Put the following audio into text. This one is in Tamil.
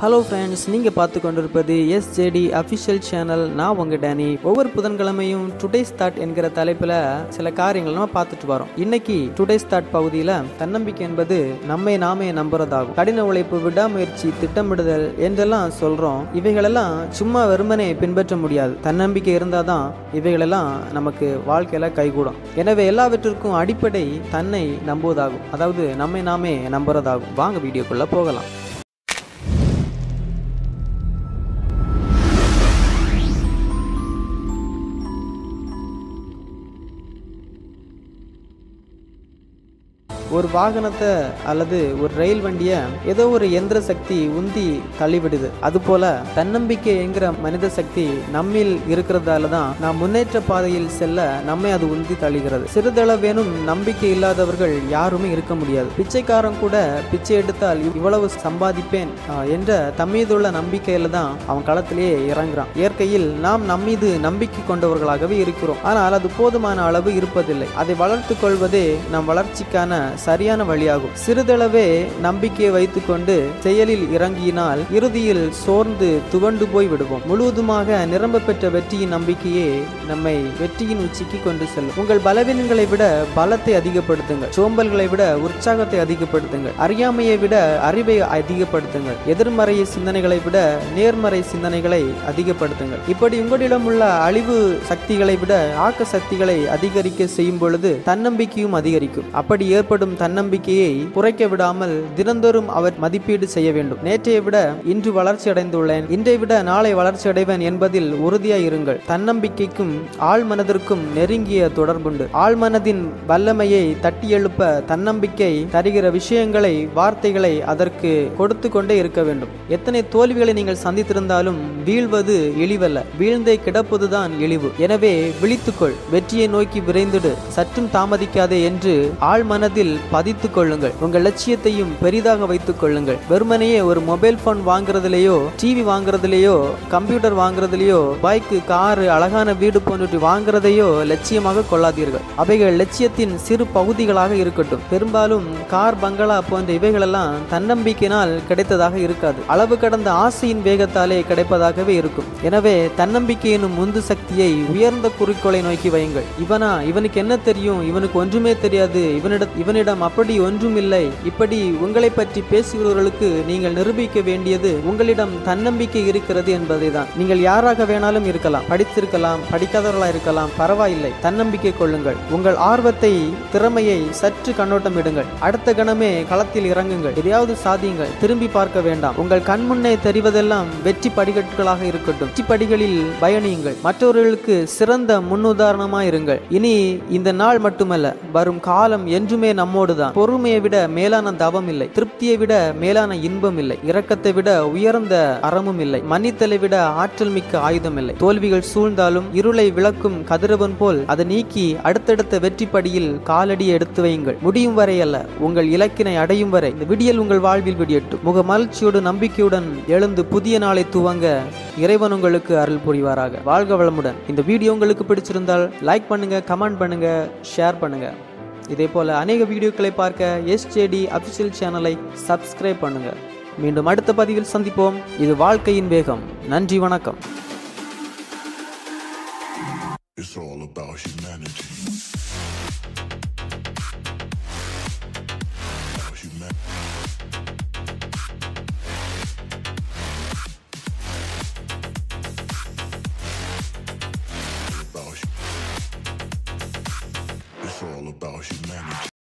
ஹலோ ஃப்ரெண்ட்ஸ் நீங்கள் பார்த்து கொண்டிருப்பது எஸ்ஜேடி அஃபிஷியல் சேனல் நான் உங்கள் டேனி ஒவ்வொரு புதன்கிழமையும் டுடேஸ் தாட் என்கிற தலைப்பில் சில காரியங்கள் நம்ம பார்த்துட்டு வரோம் இன்னைக்கு டுடேஸ் தாட் பகுதியில் தன்னம்பிக்கை என்பது நம்மை நாமே நம்புறதாகும் கடின உழைப்பு விடாமுயற்சி திட்டமிடுதல் என்றெல்லாம் சொல்கிறோம் இவைகளெல்லாம் சும்மா வெறுமனே பின்பற்ற முடியாது தன்னம்பிக்கை இருந்தால் தான் இவைகளெல்லாம் நமக்கு வாழ்க்கையில் கைகூடும் எனவே எல்லாவற்றிற்கும் அடிப்படை தன்னை நம்புவதாகும் அதாவது நம்மை நாமே நம்புறதாகும் வாங்க வீடியோக்குள்ளே போகலாம் ஒரு வாகனத்தை அல்லது ஒரு ரயில் வண்டியை ஏதோ ஒரு எந்திர சக்தி உந்தி தள்ளிவிடுது அதுபோல தன்னம்பிக்கை என்கிற மனித சக்தி நம்மில் இருக்கிறதால தான் நாம் முன்னேற்ற பாதையில் செல்ல நம்மை அது உந்தி தள்ளுகிறது சிறிதளவேனும் நம்பிக்கை இல்லாதவர்கள் யாருமே இருக்க முடியாது பிச்சைக்காரன் கூட பிச்சை எடுத்தால் இவ்வளவு சம்பாதிப்பேன் ஆஹ், என்ற தம்மீதுள்ள நம்பிக்கையில தான் அவன் களத்திலேயே இறங்குறான் இயற்கையில் நாம் நம்மீது நம்பிக்கை கொண்டவர்களாகவே இருக்கிறோம் ஆனால் அது போதுமான அளவு இருப்பதில்லை அதை வளர்த்து கொள்வதே நம் வளர்ச்சிக்கான சரியான வழியாகும் சிறிதளவே நம்பிக்கையை வைத்துக்கொண்டு செயலில் இறங்கினால் இறுதியில் சோர்ந்து துவண்டு போய் விடுவோம் முழுவதுமாக நிரம்ப பெற்ற வெற்றியின் நம்பிக்கையே நம்மை வெற்றியின் உச்சிக்கு கொண்டு செல்லும் உங்கள் பலவீனங்களை விட பலத்தை அதிகப்படுத்துங்கள் சோம்பல்களை விட உற்சாகத்தை அதிகப்படுத்துங்கள் அறியாமையை விட அறிவை அதிகப்படுத்துங்கள் எதிர்மறை சிந்தனைகளை விட நேர்மறை சிந்தனைகளை அதிகப்படுத்துங்கள் இப்படி உங்களிடம் உள்ள அழிவு சக்திகளை விட ஆக்க சக்திகளை அதிகரிக்க செய்யும் பொழுது தன்னம்பிக்கையும் அதிகரிக்கும் அப்படி ஏற்படும் தன்னம்பிக்கையை குறைக்க விடாமல் தினந்தோறும் அவர் மதிப்பீடு செய்ய வேண்டும் நேற்றைய விட இன்று வளர்ச்சி அடைந்துள்ளேன் இன்றை விட நாளை வளர்ச்சி அடைவேன் என்பதில் உறுதியாய் இருங்கள் தன்னம்பிக்கைக்கும் ஆழ் மனதிற்கும் நெருங்கிய தொடர்புண்டு ஆழ் மனதின் வல்லமையை தட்டி எழுப்ப தன்னம்பிக்கை தருகிற விஷயங்களை வார்த்தைகளை அதற்கு கொடுத்து கொண்டே இருக்க வேண்டும் எத்தனை தோல்விகளை நீங்கள் சந்தித்திருந்தாலும் வீழ்வது எளிவல்ல வீழ்ந்தே கிடப்பதுதான் எளிவு எனவே விழித்துக்கொள் வெற்றியை நோக்கி விரைந்திடு சற்றும் தாமதிக்காதே என்று ஆழ் மனதில் பதித்துக் கொள்ளுங்கள் உங்கள் லட்சியத்தையும் பெரிதாக வைத்துக் கொள்ளுங்கள் வெறுமனையே ஒரு மொபைல் போன் வாங்குறதுலயோ டிவி வாங்குறதுலயோ கம்ப்யூட்டர் வாங்குறதுலயோ பைக்கு காரு அழகான வீடு போன்று வாங்குறதையோ லட்சியமாக கொள்ளாதீர்கள் அவைகள் லட்சியத்தின் சிறு பகுதிகளாக இருக்கட்டும் பெரும்பாலும் கார் பங்களா போன்ற இவைகளெல்லாம் தன்னம்பிக்கையினால் கிடைத்ததாக இருக்காது அளவு கடந்த ஆசையின் வேகத்தாலே கிடைப்பதாகவே இருக்கும் எனவே தன்னம்பிக்கை எனும் உந்து சக்தியை உயர்ந்த குறிக்கோளை நோக்கி வையுங்கள் இவனா இவனுக்கு என்ன தெரியும் இவனுக்கு ஒன்றுமே தெரியாது இவனிட இவனிடம் அப்படி ஒன்றும் இல்லை இப்படி உங்களை பற்றி பேசுகிறவர்களுக்கு நீங்கள் நிரூபிக்க வேண்டியது உங்களிடம் தன்னம்பிக்கை இருக்கிறது என்பதை தான் நீங்கள் யாராக வேணாலும் இருக்கலாம் படித்திருக்கலாம் படிக்காதவர்களா இருக்கலாம் பரவாயில்லை தன்னம்பிக்கை கொள்ளுங்கள் உங்கள் ஆர்வத்தை திறமையை சற்று கண்ணோட்டம் இடுங்கள் அடுத்த கணமே களத்தில் இறங்குங்கள் எதையாவது சாதியுங்கள் திரும்பி பார்க்க வேண்டாம் உங்கள் கண் முன்னே தெரிவதெல்லாம் வெற்றி படிக்கட்டுகளாக இருக்கட்டும் வெற்றி படிகளில் பயணியுங்கள் மற்றவர்களுக்கு சிறந்த முன்னுதாரணமாய் இருங்கள் இனி இந்த நாள் மட்டுமல்ல வரும் காலம் என்றுமே நம்மோடு தான் பொறுமையை விட மேலான தவம் இல்லை திருப்தியை விட மேலான இன்பம் இல்லை இரக்கத்தை விட உயர்ந்த அறமும் இல்லை மன்னித்தலை விட ஆற்றல் மிக்க ஆயுதம் இல்லை தோல்விகள் சூழ்ந்தாலும் இருளை விளக்கும் கதிரவன் போல் அதை நீக்கி அடுத்தடுத்த வெற்றி படியில் காலடி எடுத்து வையுங்கள் முடியும் வரை அல்ல உங்கள் இலக்கினை அடையும் வரை இந்த விடியல் உங்கள் வாழ்வில் விடியட்டும் முக மலர்ச்சியோடு நம்பிக்கையுடன் எழுந்து புதிய நாளை துவங்க இறைவன் உங்களுக்கு அருள் புரிவாராக வாழ்க வளமுடன் இந்த வீடியோ உங்களுக்கு பிடிச்சிருந்தால் லைக் பண்ணுங்க கமெண்ட் பண்ணுங்க ஷேர் பண்ணுங்க இதே போல அநேக வீடியோக்களை பார்க்க எஸ்ஜேடி அபிஷியல் சேனலை சப்ஸ்கிரைப் பண்ணுங்க மீண்டும் அடுத்த பதிவில் சந்திப்போம் இது வாழ்க்கையின் வேகம் நன்றி வணக்கம் It's all about humanity. About humanity. About hu- It's all about humanity.